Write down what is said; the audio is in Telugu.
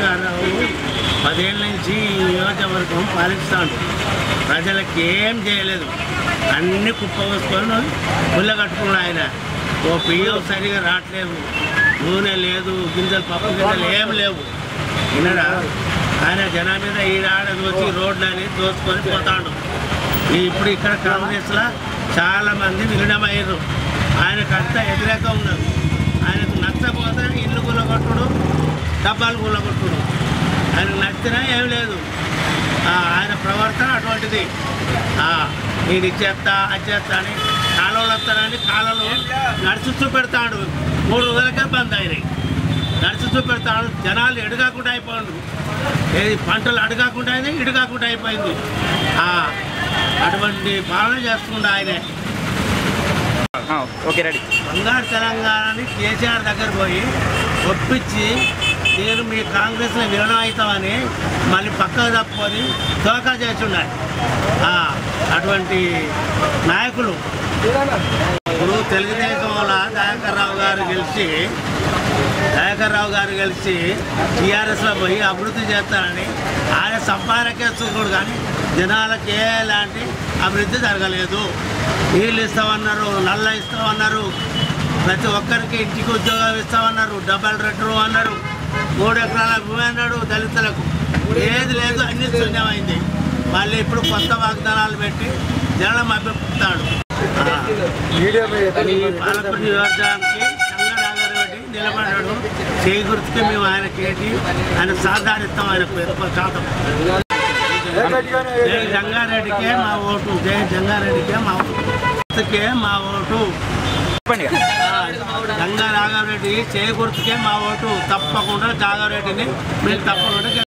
రావు పదేళ్ళ నుంచి ఈ నియోజకవర్గం పాలిస్తాడు ప్రజలకు ఏం చేయలేదు అన్ని కుప్పవసుకొని పుల్ల కట్టుకున్నాడు ఆయన ఓ బియ్యం సరిగా రావట్లేదు నూనె లేదు గింజలు పప్పు గింజలు ఏం లేవు వినరా ఆయన జనం మీద ఈడాడ దోచి రోడ్లని దోచుకొని పోతాడు ఈ ఇప్పుడు ఇక్కడ కాంగ్రెస్లో చాలా మంది విలీనమయ్యారు ఆయనకంతా వ్యతిరేక ఉన్నారు ఆయనకు నచ్చకపోతే ఇల్లు కూలగొట్టుడు డబ్బాలు కూలగొట్టుడు ఆయనకు నచ్చినా ఏం లేదు ఆ, ఆయన ప్రవర్తన అటువంటిది ఆ, నేను ఇచ్చేస్తా అచ్చేస్తా అని కాలువలు వస్తానని కాలంలో నడిచి చూపెడతాడు మూడు రోజులకే బంద్ అయినాయి నడిచి చూపెడతాడు జనాలు ఎడగాకుండా అయిపోయిండు ఏది పంటలు అడగాకుండా అయినాయి ఇడగాకుండా అయిపోయింది ఆ, అటువంటి పాలన చేస్తుండే ఆయనే ఆ, ఓకే రెడీ బంగారు తెలంగాణని కేసీఆర్ దగ్గర పోయి ఒప్పించి నేను మీ కాంగ్రెస్లో విలీనం అవుతామని మళ్ళీ పక్కకు తప్పుకొని తోకా చేస్తున్నాయి అటువంటి నాయకులు ఇప్పుడు తెలుగుదేశం వల్ల దయాకర్ రావు గారు గెలిచి దయాకర్ రావు గారు కలిసి టీఆర్ఎస్లో పోయి అభివృద్ధి చేస్తారని ఆయన సంపాదనకే చూసుకుడు కానీ జనాలకు ఎలాంటి అభివృద్ధి జరగలేదు నీళ్ళు ఇస్తామన్నారు నల్ల ఇస్తామన్నారు ప్రతి ఒక్కరికి ఇంటికి ఉద్యోగం ఇస్తామన్నారు డబల్ రెడ్రు అన్నారు మూడు ఎకరాల భూమి అన్నాడు దళితులకు ఏది లేదు అన్ని శూన్యమైంది మళ్ళీ ఇప్పుడు కొత్త వాగ్దానాలు పెట్టి జనం అభిప్రాడు ఈ పాలకుడి నియోజకానికి చంద్రరాగారెడ్డి నిలబడ్డాడు చేయి గుర్తుకి మేము ఆయనకి ఏంటి ఆయన సాధారిస్తాం ఆయనకు ఎక్కువ శాతం జై జంగారెడ్డికే మా ఓటు జై జంగారెడ్డికే మా ఓటు గుర్తుకే మా ఓటు చెప్పండి ఇక. గంగా రాఘవరెడ్డి చేయి గుర్తుకే మా ఓటు తప్పకుండా జాగారెడ్డిని మేము తప్పకుండా